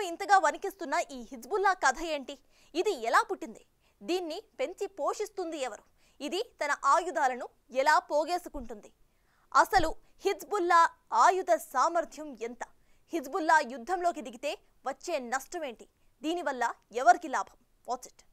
ఇంతగా వణికిస్తున్న ఈ హిజ్బుల్లా కథ ఏంటి ఇది ఎలా పుట్టింది దీన్ని పెంచి పోషిస్తుంది ఎవరు ఇది తన ఆయుధాలను ఎలా పోగేసుకుంటుంది అసలు హిజ్బుల్లా ఆయుధ సామర్థ్యం ఎంత హిజ్బుల్లా యుద్ధంలోకి దిగితే వచ్చే నష్టమేంటి దీనివల్ల ఎవరికి లాభం వాచ్ ఇట్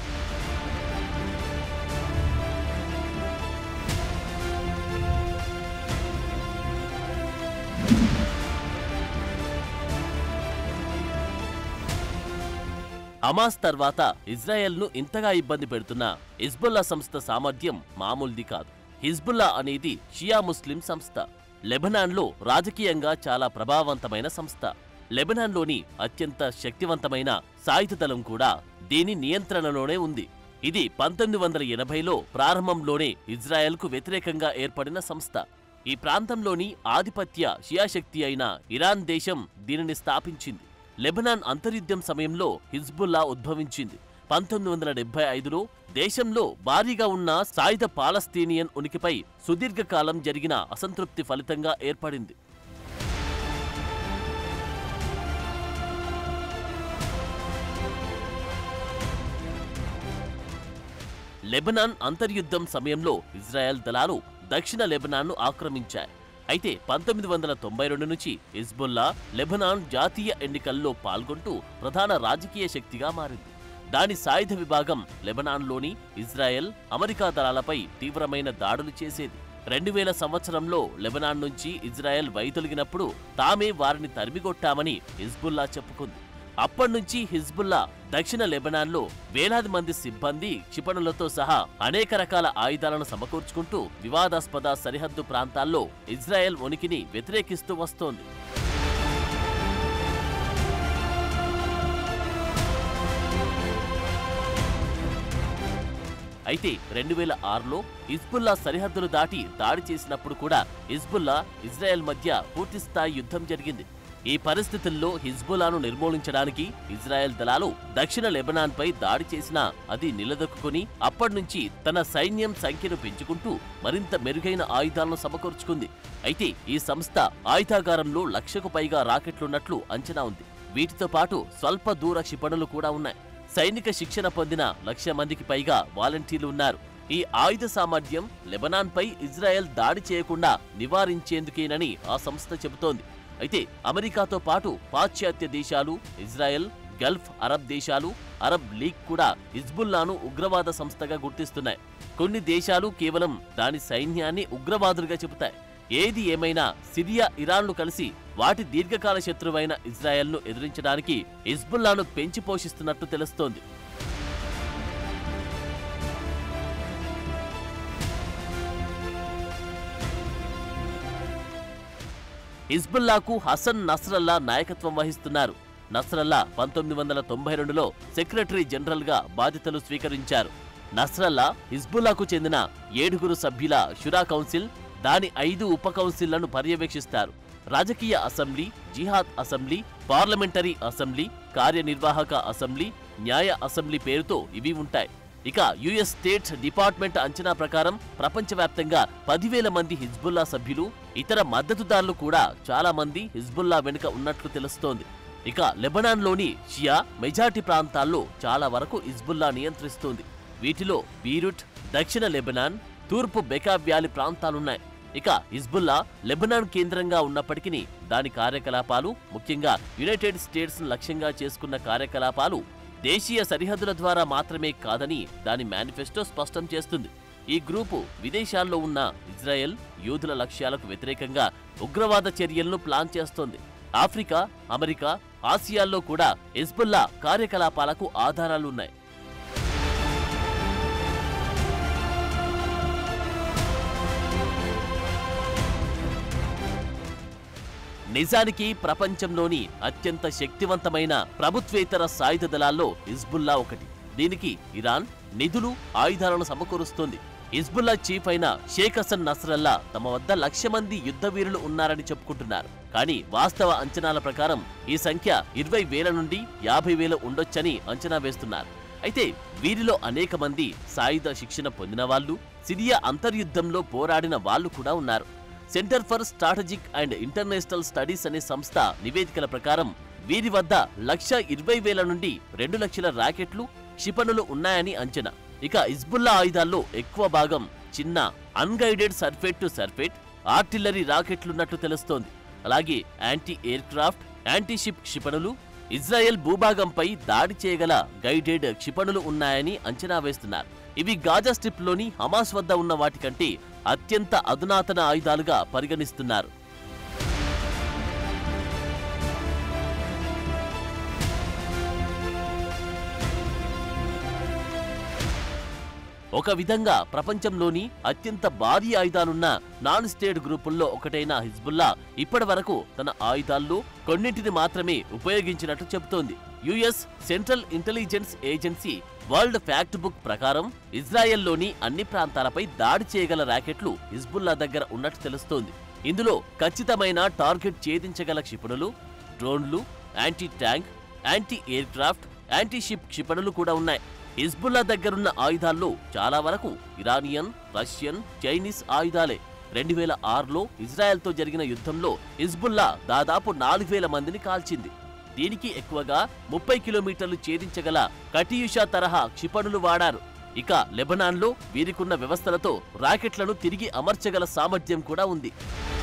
హమాస్ తర్వాత ఇజ్రాయెల్ను ఇంతగా ఇబ్బంది పెడుతున్న హిజ్బుల్లా సంస్థ సామర్థ్యం మామూలుది కాదు హిజ్బుల్లా అనేది షియా ముస్లిం సంస్థ లెబనాన్లో రాజకీయంగా చాలా ప్రభావవంతమైన సంస్థ లెబనాన్లోని అత్యంత శక్తివంతమైన సాయుధ దళం కూడా దీని నియంత్రణలోనే ఉంది ఇది పంతొమ్మిది వందల ఎనభైలో ప్రారంభంలోనే ఇజ్రాయెల్కు వ్యతిరేకంగా ఏర్పడిన సంస్థ ఈ ప్రాంతంలోని ఆధిపత్య షియా శక్తి అయిన ఇరాన్ దేశం దీనిని స్థాపించింది లెబనాన్ అంతర్యుద్ధం సమయంలో హిజ్బుల్లా ఉద్భవించింది పంతొమ్మిది వందల డెబ్బై ఐదులో దేశంలో భారీగా ఉన్న సాయుధ పాలస్తీనియన్ ఉనికిపై సుదీర్ఘకాలం జరిగిన అసంతృప్తి ఫలితంగా ఏర్పడింది లెబనాన్ అంతర్యుద్ధం సమయంలో ఇజ్రాయెల్ దళాలు దక్షిణ లెబనాన్ను ఆక్రమించాయి అయితే పంతొమ్మిది వందల తొంభై రెండు నుంచి హిజ్బుల్లా లెబనాన్ జాతీయ ఎన్నికల్లో పాల్గొంటూ ప్రధాన రాజకీయ శక్తిగా మారింది దాని సాయుధ విభాగం లెబనాన్లోని ఇజ్రాయెల్ అమెరికా దళాలపై తీవ్రమైన దాడులు చేసేది రెండు వేల సంవత్సరంలో లెబనాన్ నుంచి ఇజ్రాయెల్ వైదొలిగినప్పుడు తామే వారిని తరిమికొట్టామని హిజ్బుల్లా చెప్పుకుంది అప్పటినుంచి హిజ్బుల్లా దక్షిణ లెబనాన్లో వేలాది మంది సిబ్బంది క్షిపణులతో సహా అనేక రకాల ఆయుధాలను సమకూర్చుకుంటూ వివాదాస్పద సరిహద్దు ప్రాంతాల్లో ఇజ్రాయెల్ ఉనికిని వ్యతిరేకిస్తూ వస్తోంది అయితే రెండు వేల ఆరులో హిజ్బుల్లా సరిహద్దులు దాటి దాడి చేసినప్పుడు కూడా హిజ్బుల్లా ఇజ్రాయెల్ మధ్య పూర్తిస్థాయి యుద్ధం జరిగింది ఈ పరిస్థితుల్లో హిజ్బుల్లాను నిర్మూలించడానికి ఇజ్రాయెల్ దళాలు దక్షిణ లెబనాన్పై దాడి చేసినా అది నిలదొక్కుని అప్పటినుంచి తన సైన్యం సంఖ్యను పెంచుకుంటూ మరింత మెరుగైన ఆయుధాలను సమకూర్చుకుంది అయితే ఈ సంస్థ ఆయుధాగారంలో లక్షకు పైగా రాకెట్లున్నట్లు అంచనా ఉంది వీటితో పాటు స్వల్ప దూర క్షిపణులు కూడా ఉన్నాయి సైనిక శిక్షణ పొందిన లక్ష మందికి పైగా వాలంటీర్లు ఉన్నారు ఈ ఆయుధ సామర్థ్యం లెబనాన్పై ఇజ్రాయెల్ దాడి చేయకుండా నివారించేందుకేనని ఆ సంస్థ చెబుతోంది అయితే అమెరికాతో పాటు పాశ్చాత్య దేశాలు ఇజ్రాయెల్ గల్ఫ్ అరబ్ దేశాలు అరబ్ లీగ్ కూడా హిజ్బుల్లాను ఉగ్రవాద సంస్థగా గుర్తిస్తున్నాయి కొన్ని దేశాలు కేవలం దాని సైన్యాన్ని ఉగ్రవాదులుగా చెబుతాయి ఏది ఏమైనా సిరియా ఇరాన్లు కలిసి వాటి దీర్ఘకాల శత్రువైన ఇజ్రాయెల్ను ఎదిరించడానికి హిజ్బుల్లాను పెంచి పోషిస్తున్నట్టు తెలుస్తోంది హిజ్బుల్లాకు హసన్ నస్రల్లా నాయకత్వం వహిస్తున్నారు నస్రల్లా పంతొమ్మిది వందల తొంభై రెండులో సెక్రటరీ జనరల్గా బాధ్యతలు స్వీకరించారు నస్రల్లా హిజ్బుల్లాకు చెందిన ఏడుగురు సభ్యుల షురా కౌన్సిల్ దాని ఐదు ఉప కౌన్సిళ్లను పర్యవేక్షిస్తారు రాజకీయ అసెంబ్లీ జిహాద్ అసెంబ్లీ పార్లమెంటరీ అసెంబ్లీ కార్యనిర్వాహక అసెంబ్లీ న్యాయ అసెంబ్లీ పేరుతో ఇవి ఉంటాయి ఇక యుఎస్ స్టేట్ డిపార్ట్మెంట్ అంచనా ప్రకారం ప్రపంచవ్యాప్తంగా పదివేల మంది హిజ్బుల్లా సభ్యులు ఇతర మద్దతుదారులు కూడా చాలా మంది హిజ్బుల్లా వెనుక ఉన్నట్లు తెలుస్తోంది ఇక లెబనాన్లోని షియా మెజార్టీ ప్రాంతాల్లో చాలా వరకు హిజ్బుల్లా నియంత్రిస్తోంది వీటిలో బీరుట్ దక్షిణ లెబనాన్ తూర్పు బెకా వ్యాలీ ప్రాంతాలున్నాయి ఇక హిజ్బుల్లా లెబనాన్ కేంద్రంగా ఉన్నప్పటికీ దాని కార్యకలాపాలు ముఖ్యంగా యునైటెడ్ స్టేట్స్ లక్ష్యంగా చేసుకున్న కార్యకలాపాలు దేశీయ సరిహద్దుల ద్వారా మాత్రమే కాదని దాని మేనిఫెస్టో స్పష్టం చేస్తుంది ఈ గ్రూపు విదేశాల్లో ఉన్న ఇజ్రాయెల్ యూదుల లక్ష్యాలకు వ్యతిరేకంగా ఉగ్రవాద చర్యలను ప్లాన్ చేస్తోంది ఆఫ్రికా అమెరికా ఆసియాల్లో కూడా హిజ్బుల్లా కార్యకలాపాలకు ఆధారాలున్నాయి నిజానికి ప్రపంచంలోని అత్యంత శక్తివంతమైన ప్రభుత్వేతర సాయుధ దళాల్లో హిజ్బుల్లా ఒకటి దీనికి ఇరాన్ నిధులు ఆయుధాలను సమకూరుస్తోంది హిజ్బుల్లా చీఫ్ అయిన షేక్ హసన్ నస్రల్లా తమ వద్ద లక్ష మంది యుద్ధ వీరులు ఉన్నారని చెప్పుకుంటున్నారు కానీ వాస్తవ అంచనాల ప్రకారం ఈ సంఖ్య ఇరవై వేల నుండి యాభై వేల ఉండొచ్చని అంచనా వేస్తున్నారు అయితే వీరిలో అనేక మంది సాయుధ శిక్షణ పొందిన వాళ్ళు సిరియా అంతర్యుద్ధంలో పోరాడిన వాళ్ళు కూడా ఉన్నారు centre for strategic and international studies అనే సంస్థ నివేదికల ప్రకారం వీరి వద్ద లక్ష ఇరవై వేల నుండి రెండు లక్షల రాకెట్లు క్షిపణులు ఉన్నాయని అంచనా ఇక హిజ్బుల్లా ఆయుధాల్లో ఎక్కువ భాగం చిన్న unguided surface to surface artillery రాకెట్లున్నట్లు తెలుస్తోంది అలాగే anti aircraft anti ship క్షిపణులు ఇజ్రాయెల్ భూభాగంపై దాడి చేయగల గైడెడ్ క్షిపణులు ఉన్నాయని అంచనా వేస్తున్నారు ఇవి గాజా స్ట్రిప్లోని హమాస్ వద్ద ఉన్న వాటికంటే అత్యంత అధునాతన ఆయుధాలుగా పరిగణిస్తున్నారు ఒక విధంగా ప్రపంచంలోని అత్యంత భారీ ఆయుధాలున్న నాన్ స్టేట్ గ్రూపుల్లో ఒకటైన హిజ్బుల్లా ఇప్పటి వరకు తన ఆయుధాల్లో కొన్నింటిని మాత్రమే ఉపయోగించినట్టు చెబుతోంది US central intelligence agency world factbook ప్రకారం ఇజ్రాయెల్లోని అన్ని ప్రాంతాలపై దాడి చేయగల ర్యాకెట్లు హిజ్బుల్లా దగ్గర ఉన్నట్టు తెలుస్తోంది ఇందులో ఖచ్చితమైన టార్గెట్ ఛేదించగల క్షిపణులు డ్రోన్లు anti tank anti aircraft anti ship క్షిపణులు కూడా ఉన్నాయి హిజ్బుల్లా దగ్గరున్న ఆయుధాల్లో చాలా వరకు ఇరానియన్ రష్యన్ చైనీస్ ఆయుధాలే రెండు వేల ఆరులో ఇజ్రాయెల్తో జరిగిన యుద్ధంలో హిజ్బుల్లా దాదాపు నాలుగు వేల మందిని కాల్చింది దీనికి ఎక్కువగా ముప్పై కిలోమీటర్లు ఛేదించగల కటియుషా తరహా క్షిపణులు వాడారు ఇక లెబనాన్లో వీరికున్న వ్యవస్థలతో రాకెట్లను తిరిగి అమర్చగల సామర్థ్యం కూడా ఉంది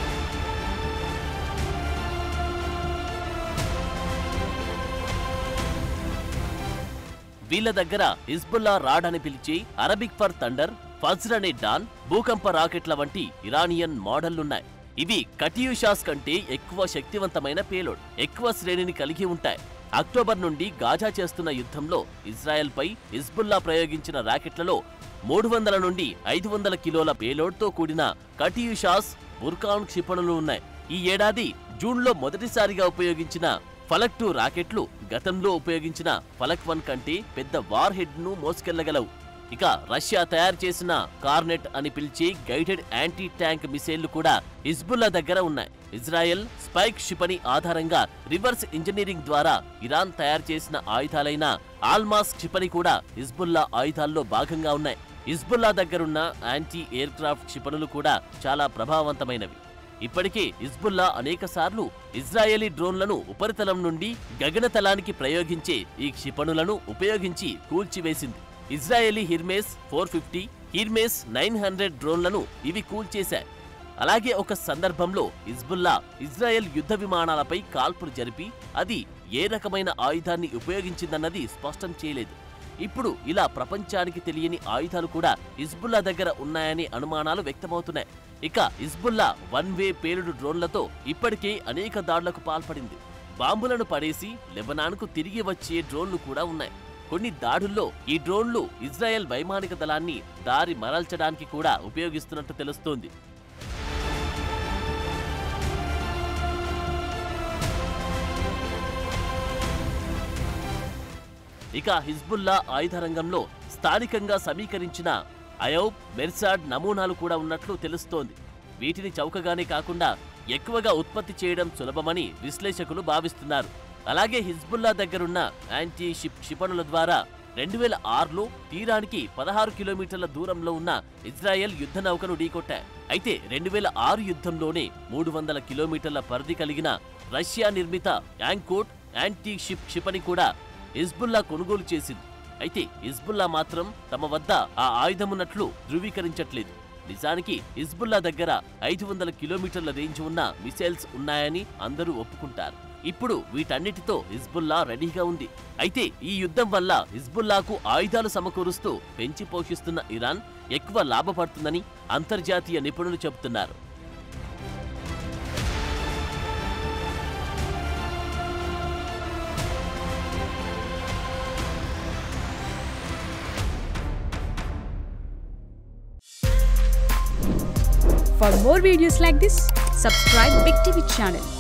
వీళ్ళ దగ్గర హిజ్బుల్లా రాడ్ అని పిలిచే అరబిక్ ఫర్ థండర్ ఫజ్ర్ అనే డాన్ భూకంప రాకెట్ల వంటి ఇరానియన్ మోడళ్లున్నాయి ఇవి కటియూషాస్ కంటే ఎక్కువ శక్తివంతమైన పేలోడ్ ఎక్కువ శ్రేణిని కలిగి ఉంటాయి అక్టోబర్ నుండి గాజా చేస్తున్న యుద్ధంలో ఇజ్రాయెల్పై హిజ్బుల్లా ప్రయోగించిన రాకెట్లలో మూడు వందల నుండి ఐదు వందల కిలోల పేలోడ్తో కూడిన కటియూషాస్ బుర్కాన్ క్షిపణులు ఉన్నాయి ఈ ఏడాది జూన్లో మొదటిసారిగా ఉపయోగించిన ఫలక్ టూ రాకెట్లు గతంలో ఉపయోగించిన ఫలక్ వన్ కంటే పెద్ద వార్ హెడ్ ను మోసుకెళ్లగలవు ఇక రష్యా తయారు చేసిన కార్నెట్ అని పిలిచే గైడెడ్ యాంటీ ట్యాంక్ మిసైళ్లు కూడా హిజ్బుల్లా దగ్గర ఉన్నాయి ఇజ్రాయెల్ స్పైక్ క్షిపణి ఆధారంగా రివర్స్ ఇంజనీరింగ్ ద్వారా ఇరాన్ తయారు చేసిన ఆయుధాలైన ఆల్మాస్ క్షిపణి కూడా హిజ్బుల్లా ఆయుధాల్లో భాగంగా ఉన్నాయి హిజ్బుల్లా దగ్గరున్న యాంటీ ఎయిర్ క్రాఫ్ట్ క్షిపణులు కూడా చాలా ప్రభావవంతమైనవి ఇప్పటికే హిజ్బుల్లా అనేక సార్లు ఇజ్రాయేలీ డ్రోన్లను ఉపరితలం నుండి గగనతలానికి ప్రయోగించే ఈ క్షిపణులను ఉపయోగించి కూల్చివేసింది Israeli Hermes four fifty Hermes nine hundred డ్రోన్లను ఇవి కూల్చేశాయి అలాగే ఒక సందర్భంలో హిజ్బుల్లా ఇజ్రాయెల్ యుద్ధ విమానాలపై కాల్పులు జరిపి అది ఏ రకమైన ఆయుధాన్ని ఉపయోగించిందన్నది స్పష్టం చేయలేదు ఇప్పుడు ఇలా ప్రపంచానికి తెలియని ఆయుధాలు కూడా హిజ్బుల్లా దగ్గర ఉన్నాయనే అనుమానాలు వ్యక్తమవుతున్నాయి ఇక హిజ్బుల్లా వన్ వే పేలుడు డ్రోన్లతో ఇప్పటికే అనేక దాడులకు పాల్పడింది బాంబులను పడేసి లెబనాన్కు తిరిగి వచ్చే డ్రోన్లు కూడా ఉన్నాయి కొన్ని దాడుల్లో ఈ డ్రోన్లు ఇజ్రాయెల్ వైమానిక దళాన్ని దారి మరల్చడానికి కూడా ఉపయోగిస్తున్నట్టు తెలుస్తోంది ఇక హిజ్బుల్లా ఆయుధ రంగంలో స్థానికంగా సమీకరించిన అయోబ్ మెర్సాడ్ నమూనాలు కూడా ఉన్నట్లు తెలుస్తోంది వీటిని చౌకగానే కాకుండా ఎక్కువగా ఉత్పత్తి చేయడం సులభమని విశ్లేషకులు భావిస్తున్నారు అలాగే హిజ్బుల్లా దగ్గరున్న యాంటీ షిప్ క్షిపణుల ద్వారా రెండు వేల ఆరులో తీరానికి పదహారు కిలోమీటర్ల దూరంలో ఉన్న ఇజ్రాయెల్ యుద్ధ నౌకను ఢీకొట్టాయి అయితే రెండు వేల ఆరు యుద్ధంలోనే మూడు వందల కిలోమీటర్ల పరిధి కలిగిన రష్యా నిర్మిత యాంకోట్ యాంటీ షిప్ క్షిపణి కూడా హిజ్బుల్లా కొనుగోలు చేసింది అయితే హిజ్బుల్లా మాత్రం తమ వద్ద ఆ ఆయుధమున్నట్లు ధృవీకరించట్లేదు నిజానికి హిజ్బుల్లా దగ్గర ఐదు వందల కిలోమీటర్ల రేంజ్ ఉన్న మిసైల్స్ ఉన్నాయని అందరూ ఒప్పుకుంటారు ఇప్పుడు వీటన్నిటితో హిజ్బుల్లా రెడీగా ఉంది అయితే ఈ యుద్ధం వల్ల హిజ్బుల్లాకు ఆయుధాలు సమకూరుస్తూ పెంచి పోషిస్తున్న ఇరాన్ ఎక్కువ లాభపడుతుందని అంతర్జాతీయ నిపుణులు చెబుతున్నారు For more videos like this, subscribe Big TV channel